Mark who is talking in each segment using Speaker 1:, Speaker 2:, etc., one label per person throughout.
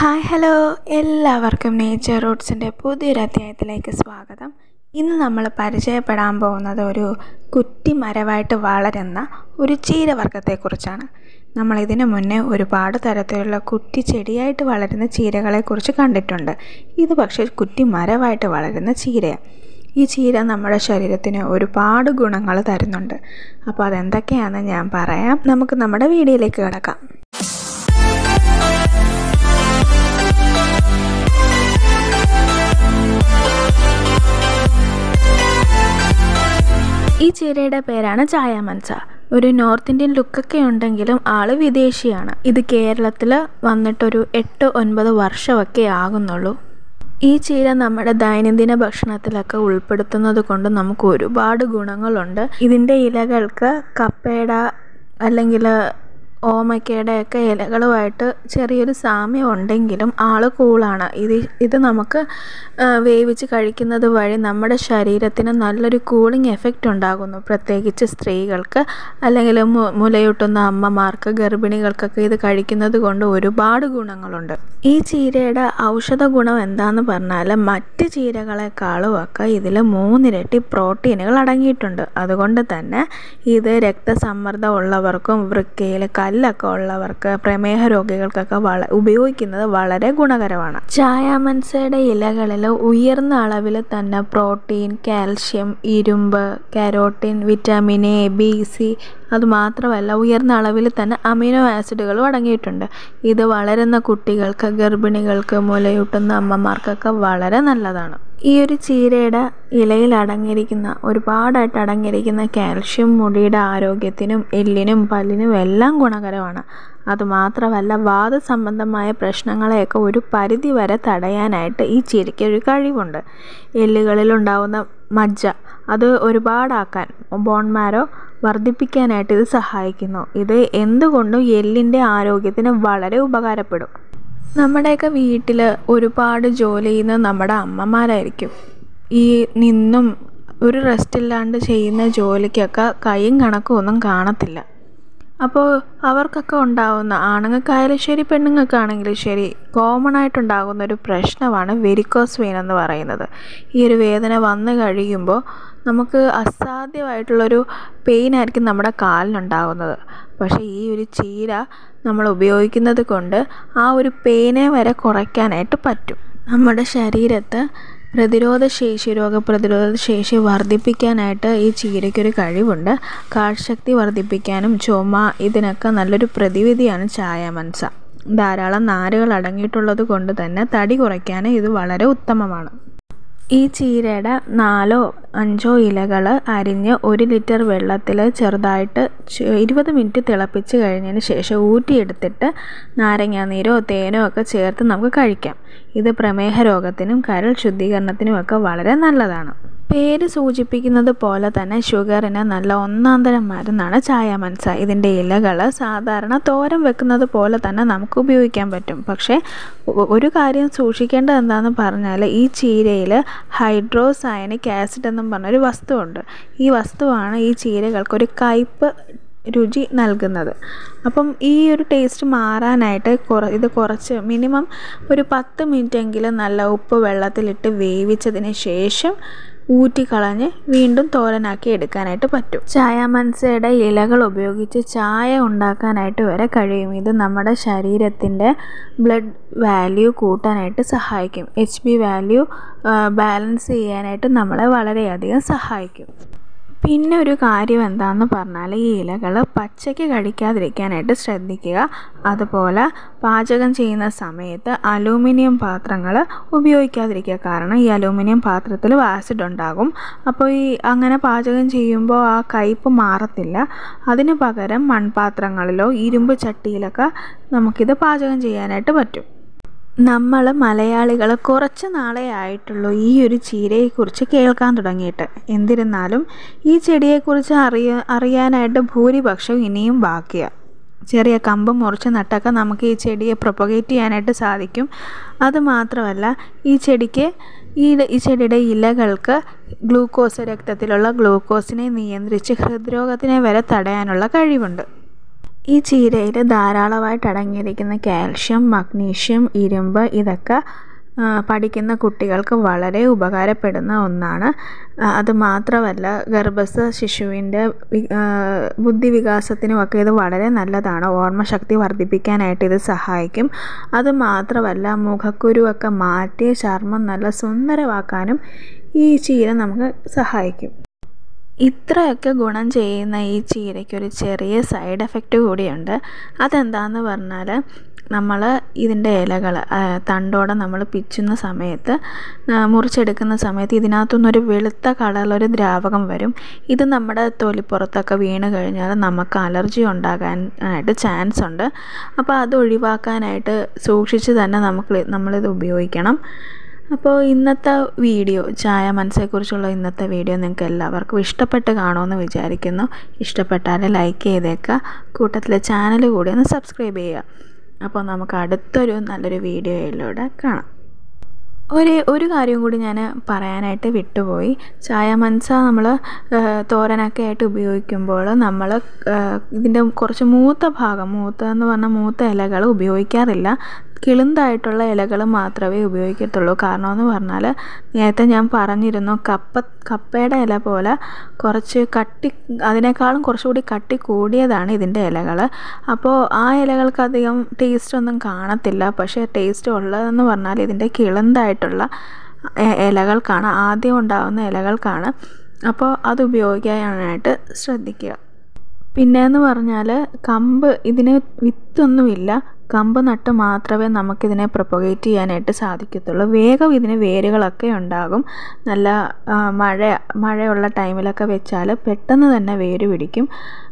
Speaker 1: hi hello എല്ലാവർക്കും nature റൂട്ട്സിൻ്റെ പുതിയൊരു അധ്യായത്തിലേക്ക് സ്വാഗതം ഇന്ന് നമ്മൾ പരിചയപ്പെടാൻ പോകുന്നത് ഒരു കുറ്റി മരമായിട്ട് വളരുന്ന ഒരു ചീരവർഗ്ഗത്തെക്കുറിച്ചാണ് നമ്മൾ ഇതിനു മുന്നേ ഒരുപാട് തരത്തിലുള്ള കുറ്റി ചെടിയായിട്ട് വളരുന്ന ചീരകളെക്കുറിച്ച് കണ്ടിട്ടുണ്ട് ഇത് പക്ഷേ കുറ്റി മരമായിട്ട് വളരുന്ന ചീരയാണ് ഈ ചീര നമ്മുടെ ശരീരത്തിന് ഒരുപാട് ഗുണങ്ങൾ തരുന്നുണ്ട് അപ്പോൾ അതെന്തൊക്കെയാണെന്ന് ഞാൻ പറയാം നമുക്ക് നമ്മുടെ വീഡിയോയിലേക്ക് കിടക്കാം ഈ ചീരയുടെ പേരാണ് ചായ മൻസ ഒരു നോർത്ത് ഇന്ത്യൻ ലുക്കൊക്കെ ഉണ്ടെങ്കിലും ആള് വിദേശിയാണ് ഇത് കേരളത്തിൽ വന്നിട്ടൊരു എട്ട് ഒൻപത് വർഷമൊക്കെ ആകുന്നുള്ളൂ ഈ ചീര നമ്മുടെ ദൈനംദിന ഭക്ഷണത്തിലൊക്കെ ഉൾപ്പെടുത്തുന്നത് കൊണ്ട് നമുക്ക് ഒരുപാട് ഗുണങ്ങളുണ്ട് ഇതിൻ്റെ ഇലകൾക്ക് കപ്പയുടെ അല്ലെങ്കിൽ ഓമയ്ക്കയുടെ ഒക്കെ ഇലകളുമായിട്ട് ചെറിയൊരു സാമ്യം ഉണ്ടെങ്കിലും ആള് കൂളാണ് ഇത് ഇത് നമുക്ക് വേവിച്ച് കഴിക്കുന്നത് വഴി നമ്മുടെ ശരീരത്തിന് നല്ലൊരു കൂളിംഗ് എഫക്റ്റ് ഉണ്ടാകുന്നു പ്രത്യേകിച്ച് സ്ത്രീകൾക്ക് അല്ലെങ്കിൽ മുലയൂട്ടുന്ന അമ്മമാർക്ക് ഗർഭിണികൾക്കൊക്കെ ഇത് കഴിക്കുന്നത് കൊണ്ട് ഒരുപാട് ഗുണങ്ങളുണ്ട് ഈ ചീരയുടെ ഔഷധ ഗുണം എന്താന്ന് പറഞ്ഞാൽ മറ്റ് ചീരകളെക്കാളും ഒക്കെ ഇതിൽ മൂന്നിരട്ടി പ്രോട്ടീനുകൾ അടങ്ങിയിട്ടുണ്ട് അതുകൊണ്ട് തന്നെ ഇത് രക്തസമ്മർദ്ദം ഉള്ളവർക്കും വൃക്കയിൽ കല്ലൊക്കെ ഉള്ളവർക്ക് പ്രമേഹ രോഗികൾക്കൊക്കെ വള ഉപയോഗിക്കുന്നത് വളരെ ഗുണകരമാണ് ചായാമൻസയുടെ ഇലകളിൽ ഉയർന്ന അളവിൽ തന്നെ പ്രോട്ടീൻ കാൽഷ്യം ഇരുമ്പ് carotene vitamin A B C അതുമാത്രമല്ല ഉയർന്ന അളവിൽ തന്നെ അമിനോ ആസിഡുകളും അടങ്ങിയിട്ടുണ്ട് ഇത് വളരുന്ന കുട്ടികൾക്ക് ഗർഭിണികൾക്ക് മുലയൂട്ടുന്ന അമ്മമാർക്കൊക്കെ വളരെ നല്ലതാണ് ഈ ഒരു ചീരയുടെ ഇലയിൽ അടങ്ങിയിരിക്കുന്ന ഒരുപാടായിട്ട് അടങ്ങിയിരിക്കുന്ന കാൽഷ്യം മുടിയുടെ ആരോഗ്യത്തിനും എല്ലിനും പല്ലിനും എല്ലാം ഗുണകരമാണ് അതുമാത്രമല്ല വാദസംബന്ധമായ പ്രശ്നങ്ങളെയൊക്കെ ഒരു പരിധി വരെ തടയാനായിട്ട് ഈ ചീരയ്ക്ക് ഒരു കഴിവുണ്ട് എല്ലുകളിലുണ്ടാവുന്ന മജ്ജ അത് ഒരുപാടാക്കാൻ ബോൺമാരോ വർദ്ധിപ്പിക്കാനായിട്ട് ഇത് സഹായിക്കുന്നു ഇത് എന്തുകൊണ്ടും എല്ലിൻ്റെ ആരോഗ്യത്തിന് വളരെ ഉപകാരപ്പെടും നമ്മുടെയൊക്കെ വീട്ടിൽ ഒരുപാട് ജോലി ചെയ്യുന്ന നമ്മുടെ അമ്മമാരായിരിക്കും ഈ നിന്നും ഒരു റെസ്റ്റ് ഇല്ലാണ്ട് ചെയ്യുന്ന ജോലിക്കൊക്കെ കൈയും കണക്കും ഒന്നും കാണത്തില്ല അപ്പോൾ അവർക്കൊക്കെ ഉണ്ടാകുന്ന ആണുങ്ങൾക്കായാലും ശരി പെണ്ണുങ്ങൾക്കാണെങ്കിലും ശരി കോമൺ ആയിട്ടുണ്ടാകുന്ന ഒരു പ്രശ്നമാണ് വെരിക്കോസ് വെയിൻ എന്ന് പറയുന്നത് ഈ ഒരു വേദന വന്നു കഴിയുമ്പോൾ നമുക്ക് അസാധ്യമായിട്ടുള്ളൊരു പെയിൻ ആയിരിക്കും നമ്മുടെ കാലിനുണ്ടാകുന്നത് പക്ഷേ ഈ ഒരു ചീര നമ്മൾ ഉപയോഗിക്കുന്നത് കൊണ്ട് ആ ഒരു പെയിനെ വരെ കുറയ്ക്കാനായിട്ട് പറ്റും നമ്മുടെ ശരീരത്ത് പ്രതിരോധ ശേഷി രോഗപ്രതിരോധ ശേഷി വർദ്ധിപ്പിക്കാനായിട്ട് ഈ ചീരയ്ക്കൊരു കഴിവുണ്ട് കാഴ്ചശക്തി വർദ്ധിപ്പിക്കാനും ചുമ ഇതിനൊക്കെ നല്ലൊരു പ്രതിവിധിയാണ് ചായ മൻസ ധാരാളം നാരുകൾ അടങ്ങിയിട്ടുള്ളത് കൊണ്ട് തന്നെ തടി കുറയ്ക്കാൻ ഇത് വളരെ ഉത്തമമാണ് ഈ ചീരയുടെ നാലോ അഞ്ചോ ഇലകൾ അരിഞ്ഞ് ഒരു ലിറ്റർ വെള്ളത്തിൽ ചെറുതായിട്ട് ഇരുപത് മിനിറ്റ് തിളപ്പിച്ച് കഴിഞ്ഞതിന് ശേഷം ഊറ്റിയെടുത്തിട്ട് നാരങ്ങാനീരോ തേനോ ഒക്കെ ചേർത്ത് നമുക്ക് കഴിക്കാം ഇത് പ്രമേഹ രോഗത്തിനും കരൾ ശുദ്ധീകരണത്തിനും ഒക്കെ വളരെ നല്ലതാണ് പേര് സൂചിപ്പിക്കുന്നത് പോലെ തന്നെ ഷുഗറിന് നല്ല ഒന്നാം തരം മരുന്നാണ് ചായ മൻസ ഇതിൻ്റെ ഇലകൾ സാധാരണ തോരൻ വെക്കുന്നത് പോലെ തന്നെ നമുക്ക് ഉപയോഗിക്കാൻ പറ്റും പക്ഷേ ഒരു കാര്യം സൂക്ഷിക്കേണ്ടത് എന്താണെന്ന് പറഞ്ഞാൽ ഈ ചീരയിൽ ഹൈഡ്രോസയനിക് ആസിഡ് എന്നും പറഞ്ഞൊരു വസ്തുവുണ്ട് ഈ വസ്തുവാണ് ഈ ചീരകൾക്കൊരു കയ്പ്പ് രുചി നൽകുന്നത് അപ്പം ഈ ഒരു ടേസ്റ്റ് മാറാനായിട്ട് കുറ ഇത് കുറച്ച് മിനിമം ഒരു പത്ത് മിനിറ്റെങ്കിലും നല്ല ഉപ്പ് വെള്ളത്തിലിട്ട് വേവിച്ചതിന് ശേഷം ഊറ്റിക്കളഞ്ഞ് വീണ്ടും തോരനാക്കി എടുക്കാനായിട്ട് പറ്റും ചായ മൻസയുടെ ഇലകൾ ഉപയോഗിച്ച് ചായ ഉണ്ടാക്കാനായിട്ട് വരെ കഴിയും ഇത് നമ്മുടെ ശരീരത്തിൻ്റെ ബ്ലഡ് വാല്യൂ കൂട്ടാനായിട്ട് സഹായിക്കും എച്ച് ബി വാല്യൂ ബാലൻസ് ചെയ്യാനായിട്ട് നമ്മളെ വളരെയധികം സഹായിക്കും പിന്നെ ഒരു കാര്യം എന്താണെന്ന് പറഞ്ഞാൽ ഈ ഇലകൾ പച്ചയ്ക്ക് കഴിക്കാതിരിക്കാനായിട്ട് ശ്രദ്ധിക്കുക അതുപോലെ പാചകം ചെയ്യുന്ന സമയത്ത് അലൂമിനിയം പാത്രങ്ങൾ ഉപയോഗിക്കാതിരിക്കുക കാരണം ഈ അലൂമിനിയം പാത്രത്തിൽ ആസിഡ് ഉണ്ടാകും അപ്പോൾ ഈ അങ്ങനെ പാചകം ചെയ്യുമ്പോൾ ആ കയ്പ്പ് മാറത്തില്ല അതിന് പകരം മൺപാത്രങ്ങളിലോ ഇരുമ്പ് ചട്ടിയിലൊക്കെ നമുക്കിത് പാചകം ചെയ്യാനായിട്ട് പറ്റും നമ്മൾ മലയാളികൾ കുറച്ച് നാളേ ആയിട്ടുള്ളൂ ഈ ഒരു ചീരയെക്കുറിച്ച് കേൾക്കാൻ തുടങ്ങിയിട്ട് എന്നിരുന്നാലും ഈ ചെടിയെക്കുറിച്ച് അറിയ അറിയാനായിട്ട് ഭൂരിപക്ഷം ഇനിയും ബാക്കിയാണ് ചെറിയ കമ്പ് മുറിച്ച് നട്ടൊക്കെ നമുക്ക് ഈ ചെടിയെ പ്രൊപ്പഗേറ്റ് ചെയ്യാനായിട്ട് സാധിക്കും അതുമാത്രമല്ല ഈ ചെടിക്ക് ഈ ഈ ചെടിയുടെ ഇലകൾക്ക് ഗ്ലൂക്കോസ് രക്തത്തിലുള്ള ഗ്ലൂക്കോസിനെ നിയന്ത്രിച്ച് ഹൃദ്രോഗത്തിനെ വരെ തടയാനുള്ള കഴിവുണ്ട് ഈ ചീരയിൽ ധാരാളമായിട്ട് അടങ്ങിയിരിക്കുന്ന കാൽഷ്യം മഗ്നീഷ്യം ഇരുമ്പ് ഇതൊക്കെ ആ, പഠിക്കുന്ന കുട്ടികൾക്ക് വളരെ ഉപകാരപ്പെടുന്ന ഒന്നാണ് ആ, അത് മാത്രമല്ല ഗർഭസ്ഥ ശിശുവിൻ്റെ വി- ആ, ബുദ്ധി വികാസത്തിനുമൊക്കെ ഇത് വളരെ നല്ലതാണ് ഓർമ്മശക്തി വർദ്ധിപ്പിക്കാനായിട്ട് ഇത് സഹായിക്കും അത് മാത്രമല്ല മുഖക്കുരുവൊക്കെ മാറ്റി ചർമ്മം നല്ല സുന്ദരമാക്കാനും ഈ ചീര നമുക്ക് സഹായിക്കും ഇത്രയൊക്കെ ഗുണം ചെയ്യുന്ന ഈ ചീരയ്ക്ക് ഒരു ചെറിയ സൈഡ് എഫക്റ്റ് കൂടിയുണ്ട് അതെന്താണെന്ന് പറഞ്ഞാൽ നമ്മൾ ഇതിൻ്റെ ഇലകൾ തണ്ടോടെ നമ്മൾ പിച്ചുന്ന സമയത്ത് ആ, മുറിച്ചെടുക്കുന്ന സമയത്ത് ഇതിനകത്തുനിന്നൊരു വെളുത്ത കളറിലൊരു ദ്രാവകം വരും ഇത് നമ്മുടെ തൊലിപ്പുറത്തൊക്കെ വീണ് കഴിഞ്ഞാൽ നമുക്ക് അലർജി ഉണ്ടാകാൻ ആയിട്ട് ചാൻസ് ഉണ്ട് അപ്പോൾ അത് ഒഴിവാക്കാനായിട്ട് സൂക്ഷിച്ച് തന്നെ നമുക്ക് നമ്മളിത് ഉപയോഗിക്കണം അപ്പോൾ ഇന്നത്തെ വീഡിയോ ചായ മനസ്സെക്കുറിച്ചുള്ള ഇന്നത്തെ വീഡിയോ നിങ്ങൾക്ക് എല്ലാവർക്കും ഇഷ്ടപ്പെട്ട് കാണുമെന്ന് വിചാരിക്കുന്നു ഇഷ്ടപ്പെട്ടാൽ ലൈക്ക് ചെയ്തേക്കുക കൂട്ടത്തിലെ ചാനൽ കൂടി ഒന്ന് സബ്സ്ക്രൈബ് ചെയ്യുക അപ്പോൾ നമുക്ക് അടുത്തൊരു നല്ലൊരു വീഡിയോയിലൂടെ കാണാം ഒരു ഒരു കാര്യം കൂടി ഞാൻ പറയാനായിട്ട് വിട്ടുപോയി ചായ മനസ നമ്മൾ തോരനൊക്കെ ആയിട്ട് ഉപയോഗിക്കുമ്പോൾ നമ്മൾ ഇതിൻ്റെ കുറച്ച് മൂത്ത ഭാഗം മൂത്ത എന്ന് പറഞ്ഞാൽ മൂത്ത ഇലകൾ ഉപയോഗിക്കാറില്ല കിളുന്തായിട്ടുള്ള ഇലകൾ മാത്രമേ ഉപയോഗിക്കത്തുള്ളൂ കാരണം എന്ന് പറഞ്ഞാൽ നേരത്തെ ഞാൻ പറഞ്ഞിരുന്നു കപ്പ കപ്പയുടെ ഇല പോലെ കുറച്ച് കട്ടി അതിനേക്കാളും കുറച്ചുകൂടി കട്ടി കൂടിയതാണ് ഇതിൻ്റെ ഇലകൾ അപ്പോൾ ആ ഇലകൾക്ക് അധികം ടേസ്റ്റ് ഒന്നും കാണത്തില്ല പക്ഷേ ടേസ്റ്റ് ഉള്ളതെന്ന് പറഞ്ഞാൽ ഇതിൻ്റെ കിളുന്തായിട്ടുള്ള എ- ഇലകൾക്കാണ് ആദ്യം ഉണ്ടാകുന്ന ഇലകൾക്കാണ് അപ്പോൾ അത് ഉപയോഗിക്കാനായിട്ട് ശ്രദ്ധിക്കുക പിന്നെയെന്ന് പറഞ്ഞാൽ കമ്പ് ഇതിന് വിത്തൊന്നുമില്ല കമ്പ് നട്ട് മാത്രമേ നമുക്കിതിനെ പ്രൊപ്പഗേറ്റ് ചെയ്യാനായിട്ട് സാധിക്കത്തുള്ളൂ വേഗം ഇതിന് വേരുകളൊക്കെ ഉണ്ടാകും നല്ല ആ, മഴ മഴയുള്ള ടൈമിലൊക്കെ വെച്ചാൽ പെട്ടെന്ന് തന്നെ വേര് പിടിക്കും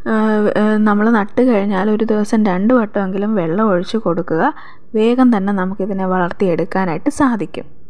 Speaker 1: നമ്മൾ നട്ട് കഴിഞ്ഞാൽ ഒരു ദിവസം രണ്ട് വട്ടമെങ്കിലും വെള്ളം ഒഴിച്ച് കൊടുക്കുക വേഗം തന്നെ നമുക്കിതിനെ വളർത്തിയെടുക്കാനായിട്ട് സാധിക്കും